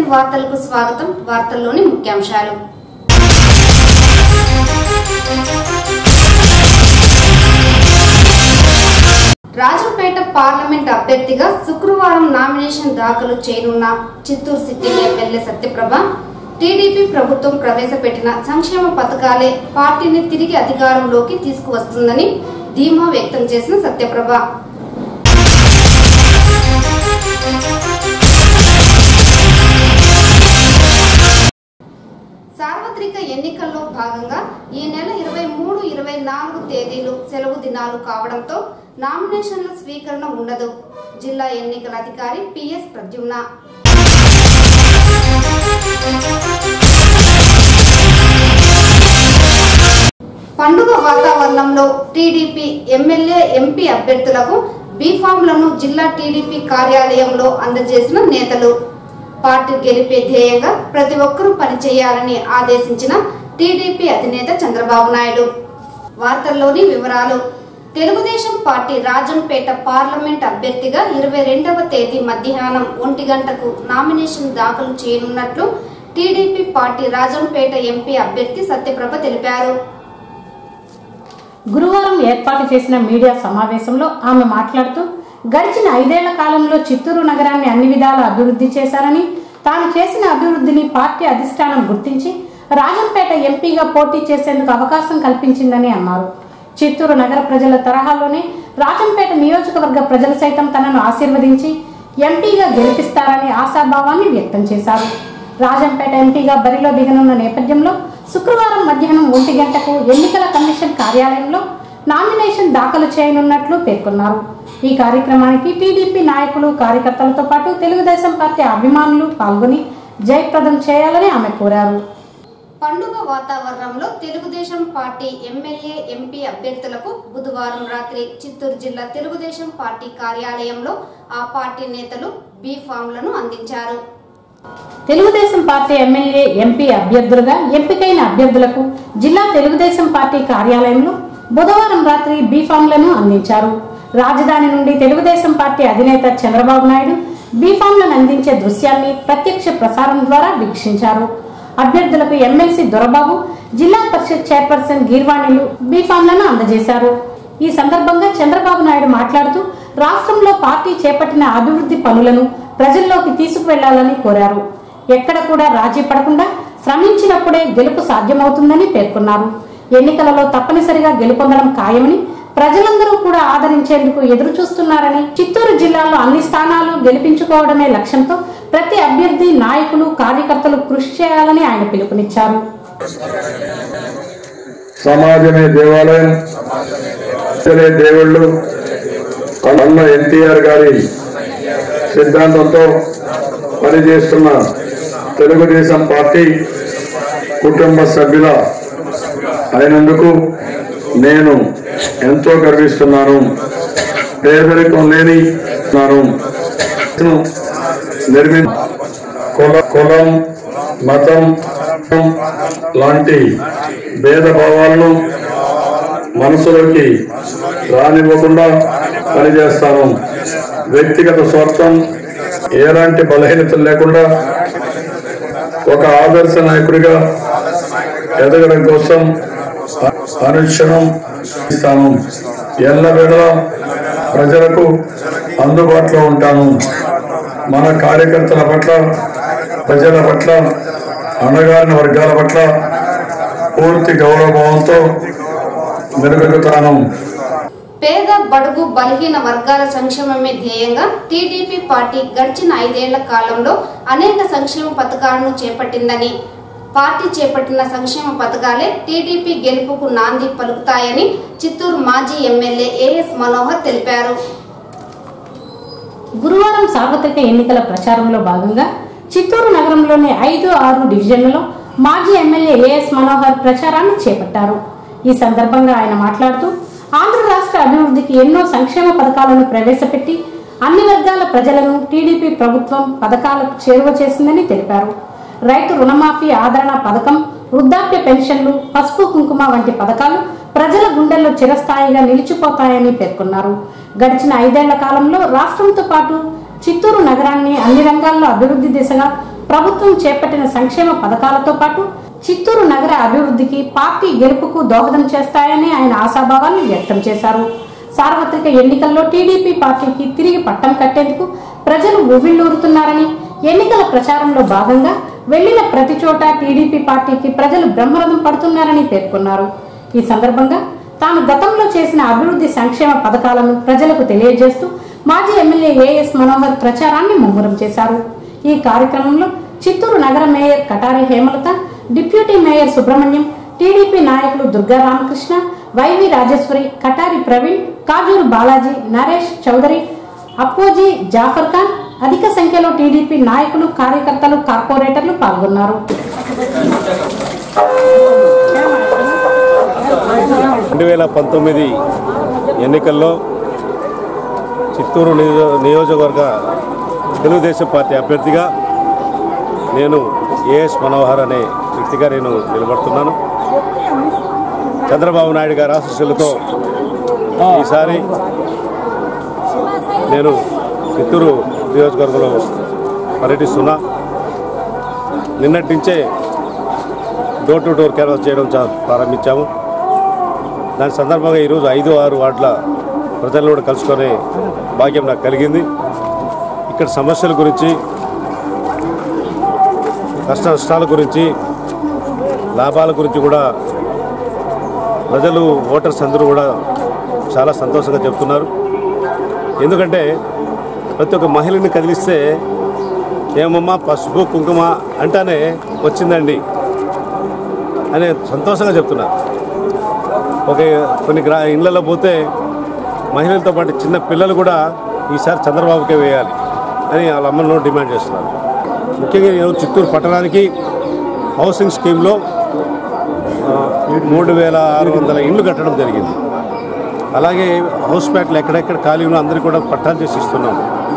వార్తలకు స్వాగతం వార్తల్లోని ముఖ్యాంశాలు రాజంపేట పార్లమెంట్ అభ్యర్థిగా శుక్రవారం నామినేషన్ దాఖలు చేయనున్న Chittoor city MLA Satyaprabha TDP ప్రభుత్వం ప్రవేశపెట్టిన సంక్షేమ పథకాలే పార్టీని తిరిగి అధికారంలోకి తీసుకువస్తుందని ధీమా వ్యక్తం చేసిన సత్యప్రభ సార్వత్రిక ఎన్నికల్లో భాగంగా ఈ నెల ఇరవై మూడు ఇరవై నాలుగు తేదీలు సెలవు దినాలు కావడంతో నామినేషన్ల స్వీకరణ ఉండదు జిల్లా ఎన్నికల అధికారి పిఎస్ ప్రద్యుమ్న పండుగ వాతావరణంలో టీడీపీ ఎమ్మెల్యే ఎంపీ అభ్యర్థులకు బీఫామ్లను జిల్లా టీడీపీ కార్యాలయంలో అందజేసిన నేతలు పార్టీ గెలిపే ధ్యేయంగా ప్రతి ఒక్కరూ పనిచేయాలని ఆదేశించిన టీడీపీ అధినేత చంద్రబాబు నాయుడు వార్తల్లోని వివరాలు తెలుగుదేశం పార్టీ రాజంపేట పార్లమెంట్ అభ్యర్థిగా ఇరవై రెండవ తేదీ మధ్యాహ్నం ఒంటి గంటకు నామినేషన్ దాఖలు చేయనున్నట్లు టీడీపీ పార్టీ రాజంపేట ఎంపీ అభ్యర్థి సత్యప్రభ తెలిపారు గురువారం ఏర్పాటు చేసిన మీడియా సమావేశంలో ఆమె మాట్లాడుతూ గడిచిన ఐదేళ్ల కాలంలో చిత్తూరు నగరాన్ని అన్ని విధాల అభివృద్ధి చేశారని తాను చేసిన అభివృద్ధిని పార్టీ అధిష్టానం గుర్తించి రాజంపేట ఎంపీగా పోటీ చేసేందుకు అవకాశం కల్పించిందని అన్నారు చిత్తూరు నగర ప్రజల తరహాలోనే రాజంపేట నియోజకవర్గ ప్రజలు సైతం తనను ఆశీర్వదించి ఎంపీగా గెలిపిస్తారని ఆశాభావాన్ని వ్యక్తం చేశారు రాజంపేట ఎంపీగా బరిలో దిగనున్న నేపథ్యంలో శుక్రవారం మధ్యాహ్నం ఒంటి గంటకు ఎన్నికల కమిషన్ కార్యాలయంలో నామినేషన్ దాఖలు చేయనున్నట్లు పేర్కొన్నారు ఈ కార్యక్రమానికి టీడీపీ నాయకులు కార్యకర్తలతో పాటు తెలుగుదేశం పార్టీ అభిమానులు పాల్గొని జయప్రదం చేయాలని ఆమె కోరారు పండుగ వాతావరణంలో తెలుగుదేశం పార్టీ ఎమ్మెల్యే ఎంపీ అభ్యర్థులకు బుధవారం రాత్రి చిత్తూరు జిల్లా తెలుగుదేశం పార్టీ కార్యాలయంలో ఆ పార్టీ నేతలు బీ ఫామ్లను అందించారు తెలుగుదేశం పార్టీ ఎమ్మెల్యే ఎంపీ అభ్యర్థులుగా ఎంపికైన అభ్యర్థులకు జిల్లా తెలుగుదేశం పార్టీ కార్యాలయంలో బుధవారం రాత్రి బీఫామ్లను అందించారు రాజధాని నుండి తెలుగుదేశం పార్టీ అధినేత చంద్రబాబు నాయుడు బీఫామ్లను అందించే దృశ్యాన్ని ప్రత్యక్ష ప్రసారం ద్వారా వీక్షించారు అభ్యర్థులకు ఎమ్మెల్సీ దొరబాబు జిల్లా పరిషత్ చైర్పర్సన్ గీర్వాణిలు బీఫామ్లను అందజేశారు ఈ సందర్భంగా చంద్రబాబు నాయుడు మాట్లాడుతూ రాష్ట్రంలో పార్టీ చేపట్టిన అభివృద్ధి పనులను ప్రజల్లోకి తీసుకువెళ్లాలని కోరారు ఎక్కడ కూడా రాజీ పడకుండా శ్రమించినప్పుడే గెలుపు సాధ్యమవుతుందని పేర్కొన్నారు ఎన్నికలలో తప్పనిసరిగా గెలుపొందడం ఖాయమని ప్రజలందరూ కూడా ఆదరించేందుకు ఎదురు చూస్తున్నారని చిత్తూరు జిల్లాలో అన్ని స్థానాలు గెలిపించుకోవడమే లక్ష్యంతో ప్రతి అభ్యర్థి నాయకులు కార్యకర్తలు కృషి చేయాలని ఆయన పిలుపునిచ్చారు సమాజమే దేవాలయం ప్రజలే దేవుళ్ళు అన్న ఎన్టీఆర్ గారి సిద్ధాంతంతో పనిచేస్తున్న తెలుగుదేశం పార్టీ కుటుంబ సభ్యుల అయినందుకు నేను ఎంతో గర్విస్తున్నాను పేదరికం లేని నాను నిర్మి కుల కులం మతం లాంటి భేదభావాలను మనసులోకి రానివ్వకుండా పనిచేస్తాను వ్యక్తిగత స్వార్థం ఎలాంటి బలహీనతలు లేకుండా ఒక ఆదర్శ నాయకుడిగా ఎదగడం కోసం అనుక్షణం ఇస్తాను ఎల్లవేళ ప్రజలకు అందుబాటులో ఉంటాను మన కార్యకర్తల పట్ల ప్రజల పట్ల అణగారిన వర్గాల పట్ల పూర్తి గౌరవభావంతో మెరుగుతాను పేద బడుగు బలహీన వర్గాల సంక్షేమమే ధ్యేయంగా టీడీపీ పార్టీ గడిచిన ఐదేళ్ల కాలంలో అనేక సంక్షేమ పథకాలను చేపట్టిందని పార్టీ చేపట్టిన సంక్షేమ పథకాలే టీడీపీ గెలుపుకు నాంది పలుకుతాయని చిత్తూరు మాజీ ఎమ్మెల్యే ఏఎస్ మనోహర్ తెలిపారు గురువారం సార్వత్రిక ఎన్నికల ప్రచారంలో భాగంగా చిత్తూరు నగరంలోని ఐదు ఆరు డివిజన్లలో మాజీ ఎమ్మెల్యే ఏఎస్ మనోహర్ ప్రచారాన్ని చేపట్టారు ఈ సందర్భంగా ఆయన మాట్లాడుతూ ఆంధ్ర రాష్ట్ర అభివృద్ధికి ఎన్నో సంక్షేమ పథకాలను ప్రవేశపెట్టి అన్ని వర్గాల ప్రజలను టీడీపీ ప్రభుత్వం పథకాలకు చేరువ చేసిందని తెలిపారు రైతు రుణమాఫీ ఆదరణ పథకం వృద్ధాప్య పెన్షన్లు పసుపు కుంకుమ వంటి పథకాలు ప్రజల గుండెల్లో చిరస్థాయిగా నిలిచిపోతాయని పేర్కొన్నారు గడిచిన ఐదేళ్ల కాలంలో రాష్ట్రంతో పాటు చిత్తూరు నగరాన్ని అన్ని రంగాల్లో అభివృద్ధి దిశగా ప్రభుత్వం చేపట్టిన సంక్షేమ పథకాలతో పాటు చిత్తూరు నగర అభివృద్ధికి పార్టీ గెలుపుకు దోహదం చేస్తాయని ఆయన ఆశాభావాన్ని వ్యక్తం చేశారు సార్వత్రిక ఎన్నికల్లో టీడీపీ పార్టీకి తిరిగి పట్టం కట్టేందుకు ప్రజలు ఉవ్విళ్లూరుతున్నారని ఎన్నికల ప్రచారంలో భాగంగా వెళ్లిన ప్రతి చోట టీడీపీ పార్టీకి ప్రజలు బ్రహ్మరథం పడుతున్నారని పేర్కొన్నారు ఈ సందర్భంగా తాను గతంలో చేసిన అభివృద్ధి సంక్షేమ పథకాలను ప్రజలకు తెలియజేస్తూ మాజీ ఎమ్మెల్యే ఏఎస్ మనోహర్ ప్రచారాన్ని ముమ్మరం చేశారు ఈ కార్యక్రమంలో చిత్తూరు నగర mayor Katari Hemalatha deputy mayor Subrahmanyam TDP నాయకులు దుర్గా రామకృష్ణ వైవి రాజేశ్వరి కటారి ప్రవీణ్ కాజూరు బాలాజీ నరేష్ చౌదరి అప్పోజీ జాఫర్ ఖాన్ అధిక సంఖ్యలో టీడీపీ నాయకులు కార్యకర్తలు కార్పొరేటర్లు పాల్గొన్నారు రెండు వేల పంతొమ్మిది ఎన్నికల్లో చిత్తూరు నియో- నియోజకవర్గ తెలుగుదేశం పార్టీ అభ్యర్థిగా నేను ఏఎస్ మనోహర్ అనే వ్యక్తిగా నేను నిలబడుతున్నాను చంద్రబాబు నాయుడు గారి ఆశీస్సులతో ఈసారి నేను చిత్తూరు నియోజకవర్గంలో పర్యటిస్తున్నా నిన్నటి నుంచే డోర్ టు డోర్ క్యాన్వాస్ చేయడం చా- ప్రారంభించాము దాని సందర్భంగా ఈరోజు ఐదు ఆరు వార్డుల ప్రజలను కూడా కలుసుకునే భాగ్యం నాకు కలిగింది ఇక్కడ సమస్యల గురించి కష్ట నష్టాల గురించి లాభాల గురించి కూడా ప్రజలు ఓటర్స్ అందరూ కూడా చాలా సంతోషంగా చెప్తున్నారు ఎందుకంటే ప్రతి ఒక్క మహిళని కదిలిస్తే ఏమమ్మా పసుపు కుంకుమ అంటానే వచ్చిందండి అనే సంతోషంగా చెప్తున్నారు ఒక కొన్ని గ్రా ఇళ్లలో పోతే మహిళలతో పాటు చిన్న పిల్లలు కూడా ఈసారి చంద్రబాబుకే వేయాలి అని వాళ్ళ అమ్మలో డిమాండ్ చేస్తున్నారు ముఖ్యంగా ఈరోజు చిత్తూరు పట్టణానికి హౌసింగ్ స్కీమ్లో ఆ, మూడు వేల ఆరు వందల ఇండ్లు కట్టడం జరిగింది అలాగే హౌస్ ప్యాట్లు ఎక్కడెక్కడ ఖాళీ ఉన్నా అందరికీ కూడా పట్టాలు చేసి ఇస్తున్నాం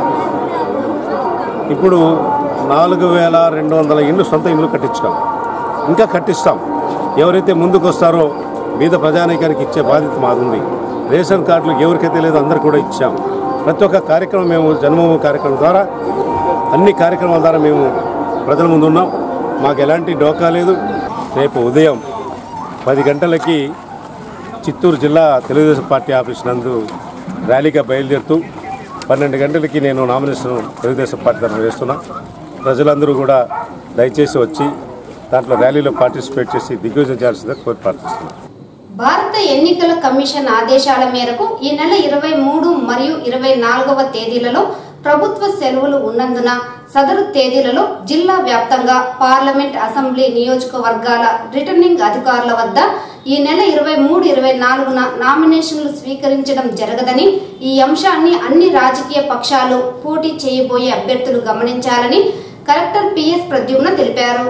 ఇప్పుడు నాలుగు వేల రెండు వందల ఇండ్లు సొంత ఇండ్లు కట్టించాం ఇంకా కట్టిస్తాం ఎవరైతే ముందుకు వస్తారో మీద ప్రజానీకానికి ఇచ్చే బాధ్యత మాది రేషన్ కార్డులు ఎవరికైతే లేదో అందరు కూడా ఇచ్చాం ప్రతి ఒక్క కార్యక్రమం మేము జన్మభూమి కార్యక్రమం ద్వారా అన్ని కార్యక్రమాల ద్వారా మేము ప్రజల ముందు ఉన్నాం మాకు ఎలాంటి డోకా లేదు రేపు ఉదయం పది గంటలకి చిత్తూరు జిల్లా తెలుగుదేశం పార్టీ ఆఫీస్ నందు ర్యాలీగా బయలుదేరుతూ పన్నెండు గంటలకి నేను నామినేషన్ తెలుగుదేశం పార్టీ తరఫున వేస్తున్నా ప్రజలందరూ కూడా దయచేసి వచ్చి దాంట్లో ర్యాలీలో పార్టిసిపేట్ చేసి దిగ్విజయం చేయాల్సిందిగా కోరి ప్రార్థిస్తున్నాను భారత ఎన్నికల కమిషన్ ఆదేశాల మేరకు ఈ నెల ఇరవై మూడు మరియు ఇరవై నాలుగవ తేదీలలో ప్రభుత్వ సెలవులు ఉన్నందున సదరు తేదీలలో జిల్లా వ్యాప్తంగా పార్లమెంట్ అసెంబ్లీ నియోజకవర్గాల రిటర్నింగ్ అధికారుల వద్ద ఈ నెల ఇరవై మూడు ఇరవై నాలుగున నామినేషన్లు స్వీకరించడం జరగదని ఈ అంశాన్ని అన్ని రాజకీయ పక్షాలు పోటీ చేయబోయే అభ్యర్థులు గమనించాలని కలెక్టర్ పిఎస్ ప్రద్యుమ్న తెలిపారు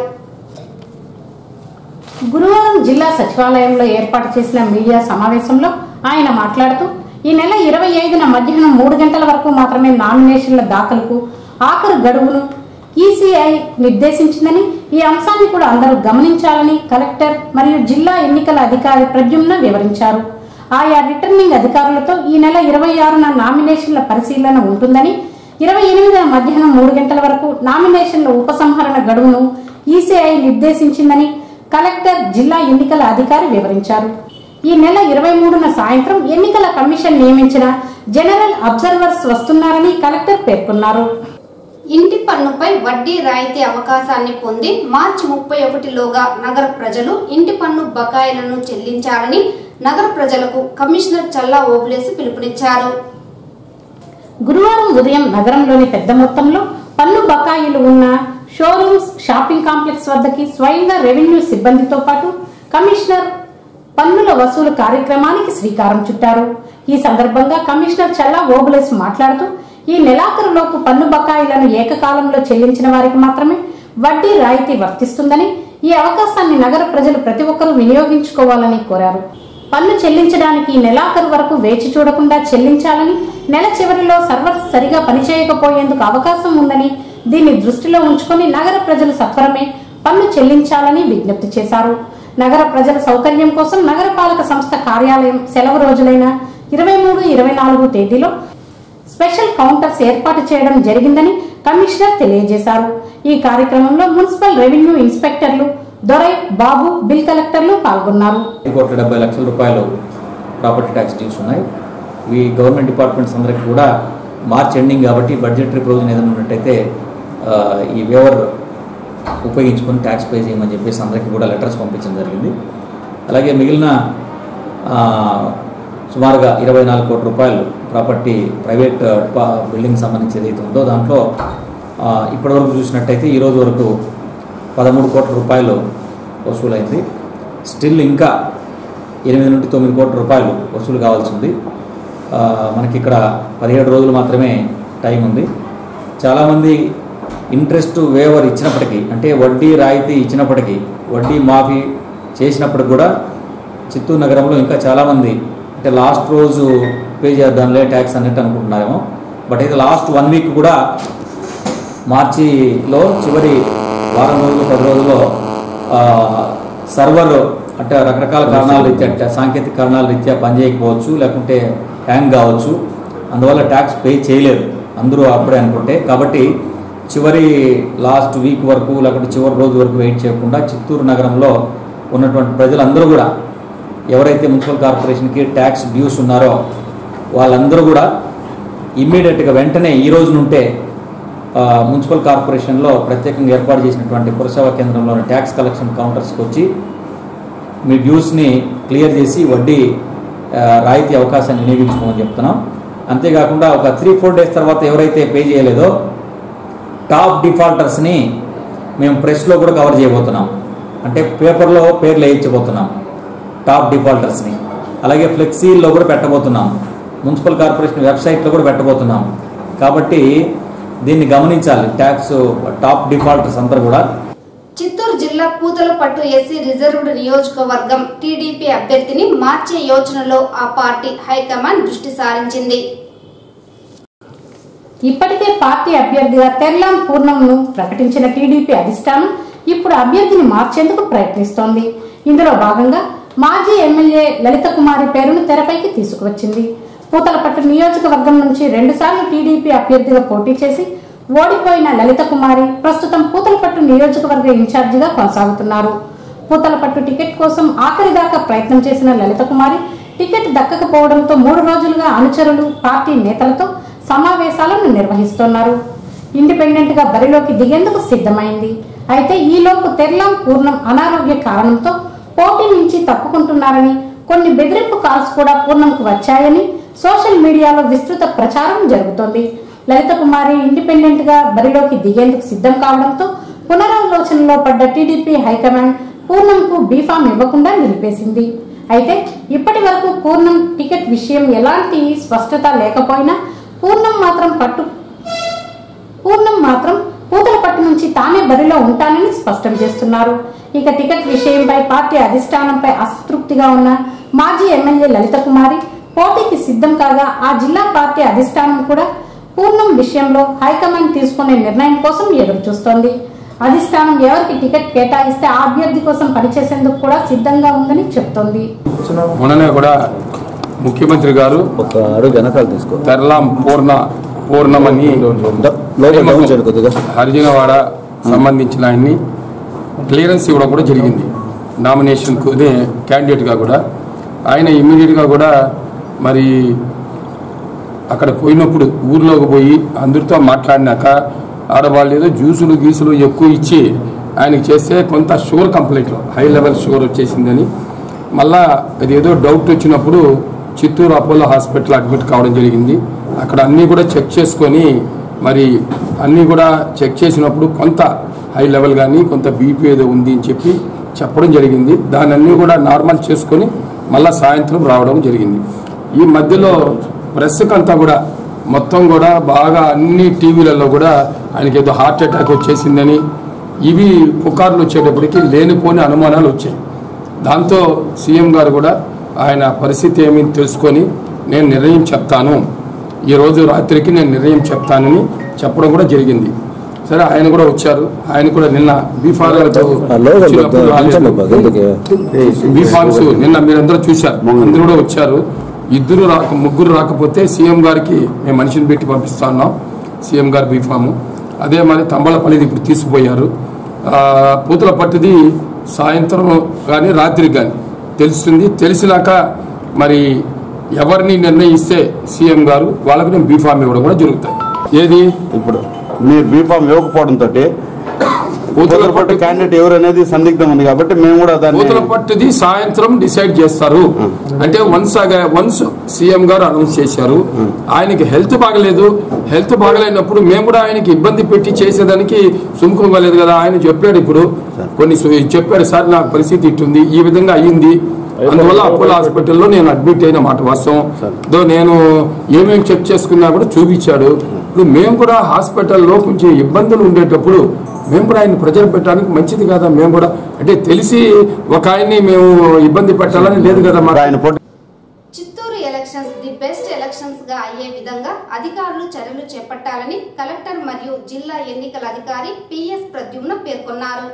గురువారం జిల్లా సచివాలయంలో ఏర్పాటు చేసిన మీడియా సమావేశంలో ఆయన మాట్లాడుతూ ఈ నెల ఇరవై ఐదున మధ్యాహ్నం మూడు గంటల వరకు మాత్రమే నామినేషన్ల దాఖలుకు ఆఖరు గడువును ఈసీఐ నిర్దేశించిందని ఈ అంశాన్ని కూడా అందరూ గమనించాలని కలెక్టర్ మరియు జిల్లా ఎన్నికల అధికారి ప్రద్యుమ్న వివరించారు ఆయా రిటర్నింగ్ అధికారులతో ఈ నెల ఇరవై ఆరున నామినేషన్ల పరిశీలన ఉంటుందని ఇరవై ఎనిమిదిన మధ్యాహ్నం మూడు గంటల వరకు నామినేషన్ల ఉపసంహరణ గడువును ఈసీఐ నిర్దేశించిందని కలెక్టర్ జిల్లా ఎన్నికల అధికారి వివరించారు ఈ నెల ఇరవై మూడున సాయంత్రం ఎన్నికల కమిషన్ నియమించిన జనరల్ అబ్జర్వర్స్ వస్తున్నారని కలెక్టర్ పేర్కొన్నారు ఇంటి పన్నుపై వడ్డీ రాయితీ అవకాశాన్ని పొంది మార్చి ముప్పై ఒకటిలోగా నగర ప్రజలు ఇంటి పన్ను బకాయిలను చెల్లించాలని నగర ప్రజలకు కమిషనర్ చల్లా ఓబ్లేసి పిలుపునిచ్చారు గురువారం ఉదయం నగరంలోని పెద్ద మొత్తంలో పన్ను బకాయిలు ఉన్న షోరూమ్స్ షాపింగ్ కాంప్లెక్స్ వద్దకి స్వయంగా రెవెన్యూ సిబ్బందితో పాటు కమిషనర్ పన్నుల వసూలు కార్యక్రమానికి శ్రీకారం చుట్టారు ఈ సందర్భంగా కమిషనర్ చల్లా ఓబులేస్ మాట్లాడుతూ ఈ నెలాఖరులోపు పన్ను బకాయిలను ఏకకాలంలో చెల్లించిన వారికి మాత్రమే వడ్డీ రాయితీ వర్తిస్తుందని ఈ అవకాశాన్ని నగర ప్రజలు ప్రతి ఒక్కరూ వినియోగించుకోవాలని కోరారు పన్ను చెల్లించడానికి ఈ నెలాఖరు వరకు వేచి చూడకుండా చెల్లించాలని నెల చివరిలో సర్వర్స్ సరిగా పనిచేయకపోయేందుకు అవకాశం ఉందని దీన్ని దృష్టిలో ఉంచుకొని నగర ప్రజలు సత్వరమే పన్ను చెల్లించాలని విజ్ఞప్తి చేశారు నగర ప్రజల సౌకర్యం కోసం నగరపాలక సంస్థ కార్యాలయం సెలవు రోజులైన ఇరవై మూడు ఇరవై నాలుగు తేదీలో స్పెషల్ కౌంటర్స్ ఏర్పాటు చేయడం జరిగిందని కమిషనర్ తెలియజేశారు ఈ కార్యక్రమంలో మున్సిపల్ రెవెన్యూ ఇన్స్పెక్టర్లు దొరై బాబు బిల్ కలెక్టర్లు పాల్గొన్నారు ఐదు కోట్ల డెబ్బై లక్షల రూపాయలు ప్రాపర్టీ ట్యాక్స్ డ్యూస్ ఉన్నాయి ఈ గవర్నమెంట్ డిపార్ట్మెంట్స్ అందరికీ కూడా మార్చ్ ఎండింగ్ కాబట్టి బడ్జెటరీ ప్రొవిజన్ ఏదైనా ఉన్నట్టయితే ఆ, ఈ వేవర్ ఉపయోగించుకొని ట్యాక్స్ పే చేయమని చెప్పేసి అందరికీ కూడా లెటర్స్ పంపించడం జరిగింది అలాగే మిగిలిన ఆ, సుమారుగా ఇరవై నాలుగు కోట్ల రూపాయలు ప్రాపర్టీ ప్రైవేట్ బిల్డింగ్ సంబంధించి ఏదైతే ఉందో దాంట్లో ఆ, ఇప్పటివరకు చూసినట్టయితే ఈ రోజు వరకు పదమూడు కోట్ల రూపాయలు వసూలైంది స్టిల్ ఇంకా ఎనిమిది నుండి తొమ్మిది కోట్ల రూపాయలు వసూలు కావాల్సి ఉంది ఆ, మనకి ఇక్కడ పదిహేడు రోజులు మాత్రమే టైం ఉంది చాలామంది ఇంట్రెస్ట్ వేవర్ ఇచ్చినప్పటికీ అంటే వడ్డీ రాయితీ ఇచ్చినప్పటికీ వడ్డీ మాఫీ చేసినప్పటికి కూడా చిత్తూరు నగరంలో ఇంకా చాలామంది అంటే లాస్ట్ రోజు పే చేద్దాంలే ట్యాక్స్ అన్నట్టు అనుకుంటున్నారేమో బట్ అయితే లాస్ట్ వన్ వీక్ కూడా మార్చిలో చివరి వారం రోజులు పది రోజుల్లో ఆ, సర్వర్ అంటే రకరకాల కారణాల రీత్యా అంటే సాంకేతిక కారణాల రీత్యా పనిచేయకపోవచ్చు లేకుంటే హ్యాంగ్ కావచ్చు అందువల్ల ట్యాక్స్ పే చేయలేరు అందరూ అప్పుడే అనుకుంటే కాబట్టి చివరి లాస్ట్ వీక్ వరకు లేకుంటే చివరి రోజు వరకు వెయిట్ చేయకుండా చిత్తూరు నగరంలో ఉన్నటువంటి ప్రజలందరూ కూడా ఎవరైతే మున్సిపల్ కార్పొరేషన్కి ట్యాక్స్ డ్యూస్ ఉన్నారో వాళ్ళందరూ కూడా ఇమ్మీడియట్గా వెంటనే ఈ రోజు నుంటే ఆ, మున్సిపల్ కార్పొరేషన్లో ప్రత్యేకంగా ఏర్పాటు చేసినటువంటి పురసేవా కేంద్రంలోని ట్యాక్స్ కలెక్షన్ కౌంటర్స్కి వచ్చి మీ డ్యూస్ని క్లియర్ చేసి వడ్డీ ఆ, రాయితీ అవకాశాన్ని వినియోగించుకోమని చెప్తున్నాం అంతేకాకుండా ఒక త్రీ ఫోర్ డేస్ తర్వాత ఎవరైతే పే చేయలేదో టాప్ డిఫాల్టర్స్ని మేము ప్రెస్లో కూడా కవర్ చేయబోతున్నాం అంటే పేపర్లో పేర్లు వేయించబోతున్నాం టాప్ డిఫాల్టర్స్ని అలాగే ఫ్లెక్సీల్లో కూడా పెట్టబోతున్నాం మున్సిపల్ కార్పొరేషన్ వెబ్సైట్లో కూడా పెట్టబోతున్నాం కాబట్టి దీన్ని గమనించాలి ట్యాక్స్ టాప్ డిఫాల్టర్స్ అందరూ కూడా చిత్తూరు జిల్లా పూతలపట్టు ఎస్సీ రిజర్వ్డ్ నియోజకవర్గం టీడీపీ అభ్యర్థిని మార్చే యోచనలో ఆ పార్టీ హైకమాండ్ దృష్టి సారించింది ఇప్పటికే పార్టీ అభ్యర్థిగా తెల్లాం పూర్ణంను ప్రకటించిన టీడీపీ అధిష్టానం ఇప్పుడు అభ్యర్థిని మార్చేందుకు ప్రయత్నిస్తోంది ఇందులో భాగంగా మాజీ ఎమ్మెల్యే లలిత కుమారి పేరును తెరపైకి తీసుకువచ్చింది పూతలపట్టు నియోజకవర్గం నుంచి రెండుసార్లు టీడీపీ అభ్యర్థిగా పోటీ చేసి ఓడిపోయిన లలిత కుమారి ప్రస్తుతం పూతలపట్టు నియోజకవర్గ ఇన్ఛార్జిగా కొనసాగుతున్నారు పూతలపట్టు టికెట్ కోసం ఆఖరి దాకా ప్రయత్నం చేసిన లలిత కుమారి టికెట్ దక్కకపోవడంతో మూడు రోజులుగా అనుచరులు పార్టీ నేతలతో సమావేశాలను నిర్వహిస్తున్నారు ఇండిపెండెంట్ గా బరిలోకి దిగేందుకు సిద్ధమైంది అయితే ఈలోపు తెర్లాం పూర్ణం అనారోగ్య కారణంతో పోటీ నుంచి తప్పుకుంటున్నారని కొన్ని బెదిరింపు కాల్స్ కూడా పూర్ణంకు వచ్చాయని సోషల్ మీడియాలో విస్తృత ప్రచారం జరుగుతోంది లలిత కుమారి ఇండిపెండెంట్ గా బరిలోకి దిగేందుకు సిద్ధం కావడంతో పునరాలోచనలో పడ్డ టీడీపీ హైకమాండ్ పూర్ణంకు బీఫామ్ ఇవ్వకుండా నిలిపేసింది అయితే ఇప్పటి వరకు పూర్ణం టికెట్ విషయం ఎలాంటి స్పష్టత లేకపోయినా పూర్ణం మాత్రం పట్టు పూర్ణం మాత్రం పూతల పట్టు నుంచి తానే బరిలో ఉంటానని స్పష్టం చేస్తున్నారు ఇక టికెట్ విషయంపై పార్టీ అధిష్టానంపై అసంతృప్తిగా ఉన్న మాజీ ఎమ్మెల్యే లలిత కుమారి పోటీకి సిద్ధం కాగా ఆ జిల్లా పార్టీ అధిష్టానం కూడా పూర్ణం విషయంలో హైకమాండ్ తీసుకునే నిర్ణయం కోసం ఎదురు చూస్తోంది అధిష్టానం ఎవరికి టికెట్ కేటాయిస్తే ఆ అభ్యర్థి కోసం పనిచేసేందుకు కూడా సిద్ధంగా ఉందని చెప్తోంది మొన్ననే కూడా ముఖ్యమంత్రి గారు ఒక అడుగు వెనకాల తీసుకో తెరలాం పూర్ణ పూర్ణమని లోపల డౌన్ చేయండి కొద్దిగా హరిజనవాడ సంబంధించిన ఆయన్ని క్లియరెన్స్ ఇవ్వడం కూడా జరిగింది నామినేషన్కు అదే క్యాండిడేట్గా కూడా ఆయన ఇమ్మీడియట్గా కూడా మరి అక్కడ పోయినప్పుడు ఊర్లోకి పోయి అందరితో మాట్లాడినాక ఆడవాళ్ళు ఏదో జ్యూసులు గీసులు ఎక్కువ ఇచ్చి ఆయనకి చేస్తే కొంత షుగర్ కంప్లైంట్లో హై లెవెల్ షుగర్ వచ్చేసిందని మళ్ళా అది ఏదో డౌట్ వచ్చినప్పుడు చిత్తూరు అపోలో హాస్పిటల్ అడ్మిట్ కావడం జరిగింది అక్కడ అన్నీ కూడా చెక్ చేసుకొని మరి అన్నీ కూడా చెక్ చేసినప్పుడు కొంత హై లెవెల్ కానీ కొంత బీపీ ఏదో ఉంది అని చెప్పి చెప్పడం జరిగింది దాన్ని అన్నీ కూడా నార్మల్ చేసుకొని మళ్ళా సాయంత్రం రావడం జరిగింది ఈ మధ్యలో ప్రెస్కి అంతా కూడా మొత్తం కూడా బాగా అన్ని టీవీలలో కూడా ఆయనకి ఏదో హార్ట్ అటాక్ వచ్చేసిందని ఇవి పుకార్లు వచ్చేటప్పటికి లేనిపోని అనుమానాలు వచ్చాయి దాంతో సీఎం గారు కూడా ఆయన పరిస్థితి ఏమి తెలుసుకొని నేను నిర్ణయం చెప్తాను ఈ రోజు రాత్రికి నేను నిర్ణయం చెప్తానని చెప్పడం కూడా జరిగింది సరే ఆయన కూడా వచ్చారు ఆయన కూడా నిన్న బీఫార్లతో ఆ లోగో వచ్చినప్పుడు కొంచెం రాలేదు. ఎందుకు బీఫార్మ్స్ నిన్న మీరందరూ చూశారు అందరూ కూడా వచ్చారు ఇద్దరు రాక ముగ్గురు రాకపోతే సీఎం గారికి మేము మనిషిని పెట్టి పంపిస్తా ఉన్నాం సీఎం గారి బీఫాము అదే మరి తంబళపల్లిది ఇప్పుడు తీసుకుపోయారు ఆ, పూతల పట్టిది సాయంత్రం కానీ రాత్రి కానీ తెలుస్తుంది తెలిసినాక మరి ఎవరిని నిర్ణయిస్తే సీఎం గారు వాళ్ళకి నేను బీఫామ్ ఇవ్వడం కూడా జరుగుతాయి ఏది ఇప్పుడు మీరు బీఫామ్ ఇవ్వకపోవడంతో పూతల పట్టు క్యాండిడేట్ ఎవరు అనేది సందిగ్ధం ఉంది కాబట్టి మేము కూడా దాన్ని పూతల పట్టుది సాయంత్రం డిసైడ్ చేస్తారు అంటే వన్స్ వన్స్ సీఎం గారు అనౌన్స్ చేశారు ఆయనకి హెల్త్ బాగలేదు హెల్త్ బాగలేనప్పుడు మేము కూడా ఆయనకి ఇబ్బంది పెట్టి చేసేదానికి సుముఖం కాలేదు కదా ఆయన చెప్పాడు ఇప్పుడు కొన్ని సు- చెప్పాడు సార్ నాకు పరిస్థితి ఇట్టుంది ఈ విధంగా అయ్యింది అందువల్ల అపోలో హాస్పిటల్లో నేను అడ్మిట్ అయిన మాట వాస్తవం దో నేను ఏమేమి చెక్ చేసుకున్నా కూడా చూపించాడు ఇప్పుడు మేము కూడా హాస్పిటల్లో కొంచెం ఇబ్బందులు ఉండేటప్పుడు మేము కూడా ఆయన ప్రజలు పెట్టడానికి మంచిది కదా మేము కూడా అంటే తెలిసి ఒక ఆయన్ని మేము ఇబ్బంది పెట్టాలని లేదు కదా మాకు ఆయన పోటీ Chittoor elections the best elections గా అయ్యే విధంగా అధికారులు చర్యలు చేపట్టాలని కలెక్టర్ మరియు జిల్లా ఎన్నికల అధికారి పిఎస్ ప్రద్యుమ్న పేర్కొన్నారు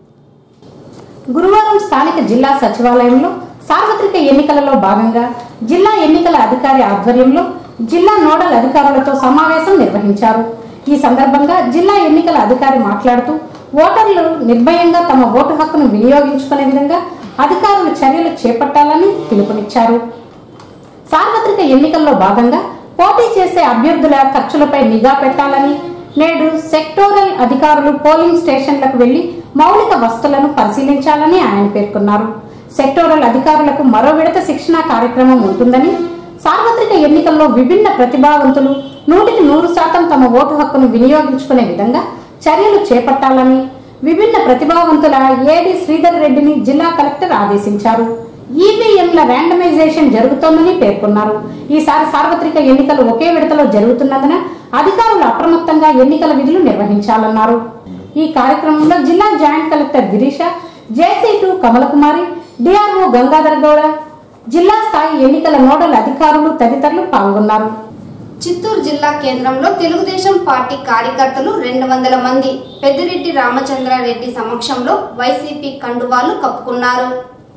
గురువారం స్థానిక జిల్లా సచివాలయంలో సార్వత్రిక ఎన్నికలలో భాగంగా జిల్లా ఎన్నికల అధికారి ఆధ్వర్యంలో జిల్లా నోడల్ అధికారులతో సమావేశం నిర్వహించారు ఈ సందర్భంగా జిల్లా ఎన్నికల అధికారి మాట్లాడుతూ ఓటర్లు నిర్భయంగా తమ ఓటు హక్కును వినియోగించుకునే విధంగా అధికారులు చర్యలు చేపట్టాలని పిలుపునిచ్చారు సార్వత్రిక ఎన్నికల్లో భాగంగా పోటీ చేసే అభ్యర్థుల ఖర్చులపై నిఘా పెట్టాలని నేడు సెక్టోరల్ అధికారులు పోలింగ్ స్టేషన్లకు వెళ్లి మౌలిక వస్తువులను పరిశీలించాలని ఆయన పేర్కొన్నారు సెక్టోరల్ అధికారులకు మరో విడత శిక్షణా కార్యక్రమం ఉంటుందని సార్వత్రిక ఎన్నికల్లో విభిన్న ప్రతిభావంతులు నూటికి నూరు శాతం తమ ఓటు హక్కును వినియోగించుకునే విధంగా చర్యలు చేపట్టాలని విభిన్న ప్రతిభావంతుల ఏడి శ్రీధర్ రెడ్డిని జిల్లా కలెక్టర్ ఆదేశించారు ఈవీఎంల ర్యాండమైజేషన్ జరుగుతోందని పేర్కొన్నారు ఈసారి సార్వత్రిక ఎన్నికలు ఒకే విడతలో జరుగుతున్నందున అధికారులు అప్రమత్తంగా ఎన్నికల విధులు నిర్వహించాలన్నారు ఈ కార్యక్రమంలో జిల్లా joint collector Girisha JC two Kamalakumari DRO Gangadhar Gowda జిల్లా స్థాయి ఎన్నికల నోడల్ అధికారులు తదితరులు పాల్గొన్నారు చిత్తూరు జిల్లా కేంద్రంలో తెలుగుదేశం పార్టీ కార్యకర్తలు రెండు వందల మంది పెద్దిరెడ్డి రామచంద్రారెడ్డి సమక్షంలో వైసీపీ కండువాలు కప్పుకున్నారు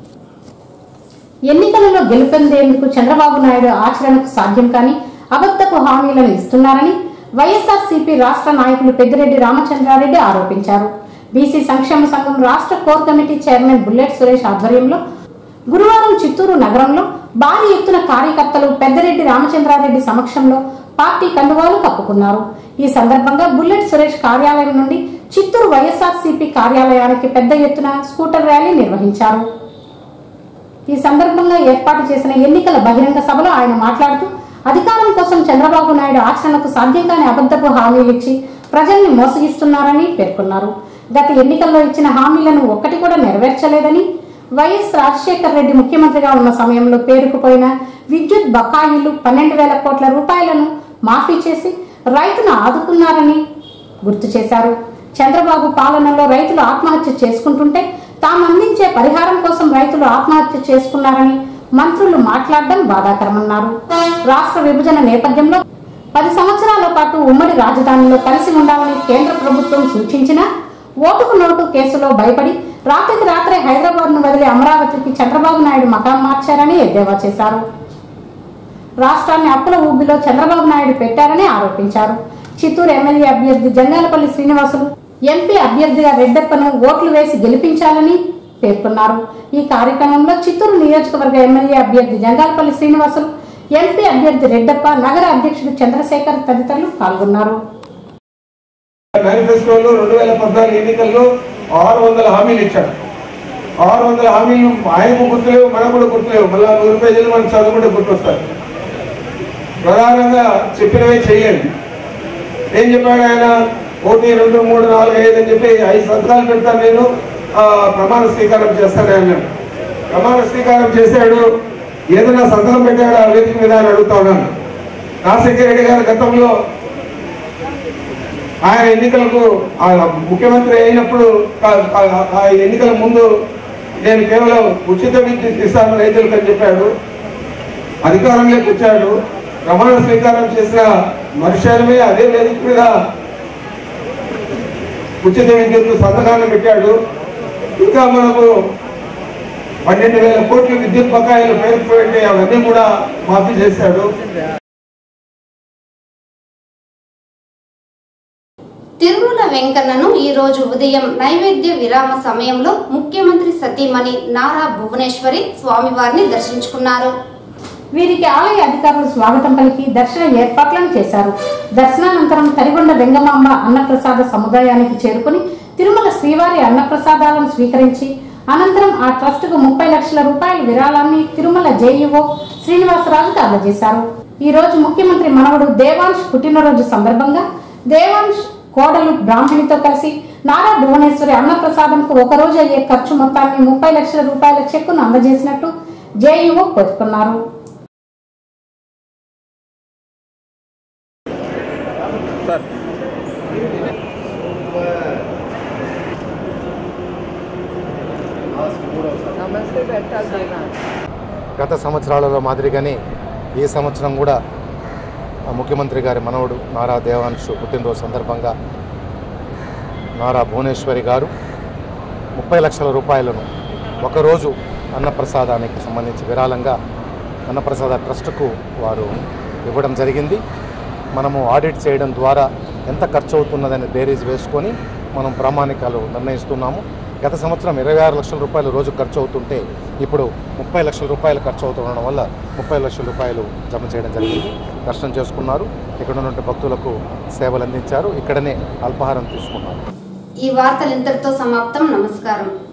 ఎన్నికలలో గెలుపొందేందుకు చంద్రబాబు నాయుడు ఆచరణకు సాధ్యం కాని అబద్ధపు హామీలను ఇస్తున్నారని వైఎస్ఆర్సీపీ రాష్ట్ర నాయకులు పెద్దిరెడ్డి రామచంద్రారెడ్డి ఆరోపించారు బీసీ సంక్షేమ సంఘం రాష్ట్ర core committee chairman Bullet Suresh ఆధ్వర్యంలో గురువారం చిత్తూరు నగరంలో భారీ ఎత్తున కార్యకర్తలు పెద్దిరెడ్డి రామచంద్రారెడ్డి సమక్షంలో పార్టీ కండువాలు కప్పుకున్నారు ఈ సందర్భంగా బుల్లెట్ సురేష్ కార్యాలయం నుండి చిత్తూరు వైఎస్ఆర్సీపీ కార్యాలయానికి పెద్ద ఎత్తున స్కూటర్ ర్యాలీ నిర్వహించారు ఈ సందర్భంగా ఏర్పాటు చేసిన ఎన్నికల బహిరంగ సభలో ఆయన మాట్లాడుతూ అధికారం కోసం చంద్రబాబు నాయుడు ఆచరణకు సాధ్యం కాని అబద్ధపు హామీలు ఇచ్చి ప్రజల్ని మోసగిస్తున్నారని పేర్కొన్నారు గత ఎన్నికల్లో ఇచ్చిన హామీలను ఒక్కటి కూడా నెరవేర్చలేదని వైఎస్ రాజశేఖర్ రెడ్డి ముఖ్యమంత్రిగా ఉన్న సమయంలో పేరుకుపోయిన విద్యుత్ బకాయిలు పన్నెండు వేల కోట్ల రూపాయలను మాఫీ చేసి రైతును ఆదుకున్నారని గుర్తు చేశారు చంద్రబాబు పాలనలో రైతులు ఆత్మహత్య చేసుకుంటుంటే తాము అందించే పరిహారం కోసం రైతులు ఆత్మహత్య చేసుకున్నారని మంత్రులు మాట్లాడడం బాధాకరమన్నారు రాష్ట్ర విభజన నేపథ్యంలో పది సంవత్సరాల పాటు ఉమ్మడి రాజధానిలో కలిసి ఉండాలని కేంద్ర ప్రభుత్వం సూచించినా ఓటుకు నోటు కేసులో భయపడి రాత్రికి రాత్రే హైదరాబాద్ ను వదిలి అమరావతికి చంద్రబాబు నాయుడు మకాం మార్చారని ఎద్దేవా చేశారు రాష్ట్రాన్ని అప్పుల ఊబిలో చంద్రబాబు నాయుడు పెట్టారని ఆరోపించారు చిత్తూరు ఎమ్మెల్యే అభ్యర్థి జంగాలపల్లి శ్రీనివాసులు ఎంపీ అభ్యర్థిగా రెడ్డప్పను ఓట్లు వేసి గెలిపించాలని పేర్కొన్నారు ఈ కార్యక్రమంలో చిత్తూరు నియోజకవర్గ ఎమ్మెల్యే అభ్యర్థి జంగాలపల్లి శ్రీనివాసులు ఎంపీ అభ్యర్థి రెడ్డప్ప నగర అధ్యక్షుడు చంద్రశేఖర్ తదితరులు పాల్గొన్నారు మేనిఫెస్టోలో రెండు వేల పద్నాలుగు ఎన్నికల్లో ఆరు వందల హామీలు ఇచ్చాడు ఆరు వందల హామీలు ఆయనకు గుర్తులేవు మనకు కూడా గుర్తులేవు మళ్ళా నూరు పేజీలు మనం చదువుకుంటే గుర్తొస్తారు ప్రధానంగా చెప్పినవే చేయలేదు ఏం చెప్పాడు ఆయన ఒకటి రెండు మూడు నాలుగు ఐదు అని చెప్పి ఐదు సంతకాలు పెడతాను నేను ఆ, ప్రమాణ స్వీకారం చేస్తాను అన్నాడు ప్రమాణ స్వీకారం చేశాడు ఏదైనా సంతకం పెట్టాడు ఆ వేదిక మీద అని అడుగుతా ఉన్నాను రాజశేఖర రెడ్డి గారు గతంలో ఆయన ఎన్నికలకు ఆ ముఖ్యమంత్రి అయినప్పుడు ఆ- ఆ- ఆ ఎన్నికల ముందు నేను కేవలం ఉచిత విద్యుత్ ఇస్తాను రైతులకు అని చెప్పాడు అధికారంలోకి వచ్చాడు ప్రమాణ స్వీకారం చేసిన మరుక్షణమే అదే వేదిక మీద ఉచిత విద్యుత్ సంతకాన్ని పెట్టాడు ఇంకా మనకు పన్నెండు వేల కోట్ల విద్యుత్ బకాయిలు పేరుకుపోయింటే అవన్నీ కూడా మాఫీ చేశాడు తిరుమల వెంకన్నను ఈ రోజు ఉదయం నైవేద్య విరామ సమయంలో ముఖ్యమంత్రి సతీమణి నారా భువనేశ్వరి స్వామివారిని దర్శించుకున్నారు వీరికి ఆలయ అధికారులు స్వాగతం పలికి దర్శన ఏర్పాట్లను చేశారు దర్శనానంతరం తరిగొండ వెంగమాంబ అన్నప్రసాద సముదాయానికి చేరుకుని తిరుమల శ్రీవారి అన్నప్రసాదాలను స్వీకరించి అనంతరం ఆ ట్రస్ట్ కు ముప్పై లక్షల రూపాయల విరాళాన్ని తిరుమల జేఈఓ శ్రీనివాసరావుకు అందజేశారు ఈ రోజు ముఖ్యమంత్రి మనవడు దేవాంశ్ పుట్టినరోజు సందర్భంగా దేవాంశ్ కోడలు బ్రాహ్మణితో కలిసి నారా భువనేశ్వరి అన్నప్రసాదంకు ఒక రోజు అయ్యే ఖర్చు మొత్తాన్ని ముప్పై లక్షల రూపాయల చెక్కును అందజేసినట్టు జేఈఓ పేర్కొన్నారు గత సంవత్సరాలలో మాదిరిగానే ఈ సంవత్సరం కూడా ఆ ముఖ్యమంత్రి గారి మనవడు నారా దేవాంశు పుట్టినరోజు సందర్భంగా నారా భువనేశ్వరి గారు ముప్పై లక్షల రూపాయలను ఒకరోజు అన్నప్రసాదానికి సంబంధించి విరాళంగా అన్నప్రసాద ట్రస్టుకు వారు ఇవ్వడం జరిగింది మనము ఆడిట్ చేయడం ద్వారా ఎంత ఖర్చు అవుతున్నదని బేరీజ్ వేసుకొని మనం ప్రామాణికాలు నిర్ణయిస్తున్నాము గత సంవత్సరం ఇరవై ఆరు లక్షల రూపాయలు రోజు ఖర్చు అవుతుంటే ఇప్పుడు ముప్పై లక్షల రూపాయలు ఖర్చు అవుతుండడం వల్ల ముప్పై లక్షల రూపాయలు జమ చేయడం జరిగింది దర్శనం చేసుకున్నారు ఇక్కడ ఉన్నటువంటి భక్తులకు సేవలు అందించారు ఇక్కడనే అల్పాహారం తీసుకున్నారు ఈ వార్తలు ఇంతటితో సమాప్తం నమస్కారం